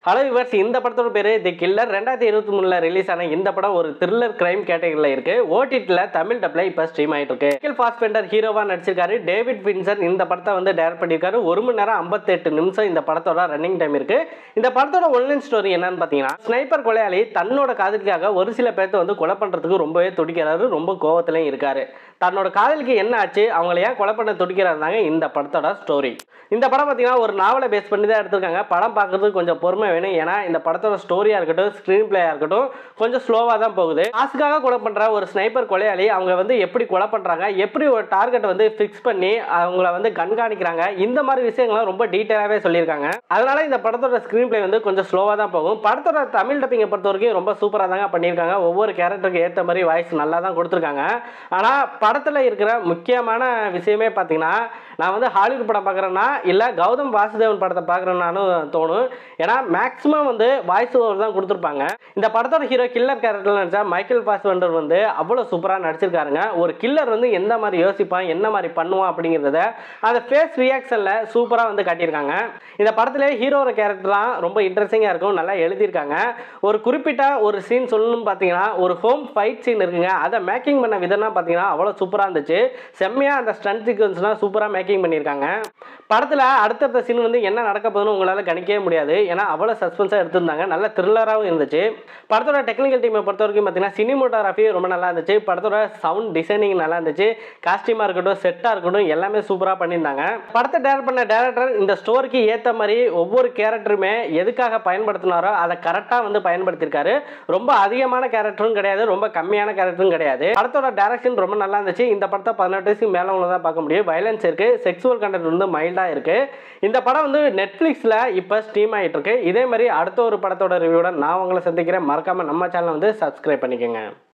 hello viewers இந்த படத்தோட பேர் தி கில்லர் ரெண்டாயிரத்தி இருபத்தி மூணுல ரிலீஸ் ஆன இந்த படம் ஒரு த்ரில்லர் கிரைம் கேட்டகரியில் இருக்கு ஓடிடியில் தமிழ் டப்ல இப்போ ஸ்ட்ரீம் ஆயிட்டு இருக்கு மைக்கேல் ஃபாஸ்பெண்டர் ஹீரோவா நடிச்சிருக்காரு டேவிட் வின்சன் இந்த படத்தை வந்து டைரக்ட் பண்ணியிருக்காரு ஒரு மணி நேரம் ஐம்பத்தெட்டு நிமிஷம் இந்த படத்தோட ரன்னிங் டைம் இருக்கு இந்த படத்தோட ஒன்லைன் ஸ்டோரி என்னன்னு பார்த்தீங்கன்னா ஸ்னைப்பர் கொலையாளி தன்னோட காதலிக்காக ஒரு சில பேர்த்த வந்து கொலை பண்றதுக்கு ரொம்பவே துடிக்கிறாரு ரொம்ப கோவத்திலையும் இருக்காரு தன்னோட காதலிக்கு என்ன ஆச்சு அவங்கள ஏன் கொலை பண்ண துடிக்கிறாரு தாங்க இந்த படத்தோட ஸ்டோரி இந்த படம் பார்த்தீங்கன்னா ஒரு நாவலை பேஸ் பண்ணி தான் எடுத்திருக்காங்க படம் பார்க்கறதுக்கு கொஞ்சம் பொறுமை வேணும் ஏன்னா இந்த படத்தோட ஸ்டோரியாக இருக்கட்டும் ஸ்க்ரீன் பிளேயாக இருக்கட்டும் கொஞ்சம் ஸ்லோவாக தான் போகுது காசுக்காக கொலை பண்ணுற ஒரு ஸ்னைப்பர் கொலையாளி அவங்க வந்து எப்படி கொலை பண்ணுறாங்க எப்படி ஒரு டார்கெட்டை வந்து ஃபிக்ஸ் பண்ணி அவங்கள வந்து கண்காணிக்கிறாங்க இந்த மாதிரி விஷயங்கள்லாம் ரொம்ப டீட்டெயிலாகவே சொல்லியிருக்காங்க அதனால இந்த படத்தோட ஸ்க்ரீன் பிளே வந்து கொஞ்சம் ஸ்லோவாக தான் போகும் படத்தோட தமிழ் டப்பிங்கை பொறுத்த வரைக்கும் ரொம்ப சூப்பராக தாங்க பண்ணியிருக்காங்க ஒவ்வொரு கேரக்டருக்கு ஏற்ற மாதிரி வாய்ஸ் நல்லா தான் கொடுத்துருக்காங்க ஆனால் படத்தில் இருக்கிற முக்கியமான விஷயமே பார்த்தீங்கன்னா நான் வந்து ஹாலிவுட் படம் பார்க்குறேன்னா இல்லை கௌதம் வாசுதேவன் படத்தை பார்க்குறேன்னானு தோணும் ஏன்னா மேக்ஸிமம் வந்து வாய்ஸ் ஓவர் தான் கொடுத்துருப்பாங்க இந்த படத்தோட ஹீரோ கில்லர் கேரக்டர் நடிச்சா மைக்கேல் பாஸ்வெண்டர் வந்து அவ்வளோ சூப்பராக நடிச்சிருக்காருங்க ஒரு கில்லர் வந்து எந்த மாதிரி யோசிப்பான் என்ன மாதிரி பண்ணுவான் அப்படிங்கிறத அந்த ஃபேஸ் ரியாக்ஷனில் சூப்பராக வந்து காட்டியிருக்காங்க இந்த படத்துல ஹீரோட கேரக்டர்லாம் ரொம்ப இன்ட்ரெஸ்டிங்காக இருக்கும் நல்லா எழுதியிருக்காங்க ஒரு குறிப்பிட்ட ஒரு சீன் சொல்லணும்னு பார்த்தீங்கன்னா ஒரு ஹோம் ஃபைட் சீன் இருக்குங்க அதை மேக்கிங் பண்ண விதம்னா பார்த்தீங்கன்னா அவ்வளோ சூப்பராக இருந்துச்சு செம்மையாக அந்த ஸ்டண்ட் சீக்வன்ஸ்லாம் சூப்பராக மேக்கிங் பண்ணியிருக்காங்க படத்தில் அடுத்தடுத்த சீன் வந்து என்ன நடக்க போகுதுன்னு உங்களால் கணிக்கவே முடியாது ஏன்னா அவ்வளோ சஸ்பென்ஸாக எடுத்திருந்தாங்க நல்ல த்ரில்லராகவும் இருந்துச்சு படத்தோட டெக்னிக்கல் டீமை பொறுத்த வரைக்கும் பார்த்தீங்கன்னா சினிமோட்டோகிராஃபி ரொம்ப நல்லா இருந்துச்சு படத்தோட சவுண்ட் டிசைனிங் நல்லா இருந்துச்சு காஸ்டியூமாக இருக்கட்டும் செட்டாக இருக்கட்டும் எல்லாமே சூப்பராக பண்ணியிருந்தாங்க படத்தை டேரக்ட் பண்ண டேரக்டர் இந்த ஸ்டோரிக்கு ஏற்ற மாதிரி ஒவ்வொரு கேரக்டருமே எதுக்காக பயன்படுத்தினாரோ அதை கரெக்டாக வந்து பயன்படுத்தியிருக்காரு ரொம்ப அதிகமான கேரக்டரும் கிடையாது ரொம்ப கம்மியான கேரக்டரும் கிடையாது படத்தோட டேரக்ஷன் ரொம்ப நல்லா இருந்துச்சு இந்த படத்தை பதினெட்டு வயசுக்கு மேலே தான் பார்க்க முடியும் வயலன்ஸ் இருக்கு செக்ஸுவல் கண்டென்ட் வந்து மைல்டாக இருக்கு இந்த படம் வந்து நெட்ஃப்ளிக்ஸில் இப்போ ஸ்ட்ரீம் ஆகிட்டு இருக்கு இதே மாதிரி அடுத்த ஒரு படத்தோட ரிவ்யூட நான் உங்களை சந்திக்கிறேன் மறக்காம நம்ம சேனலை வந்து சப்ஸ்கிரைப் பண்ணிக்கோங்க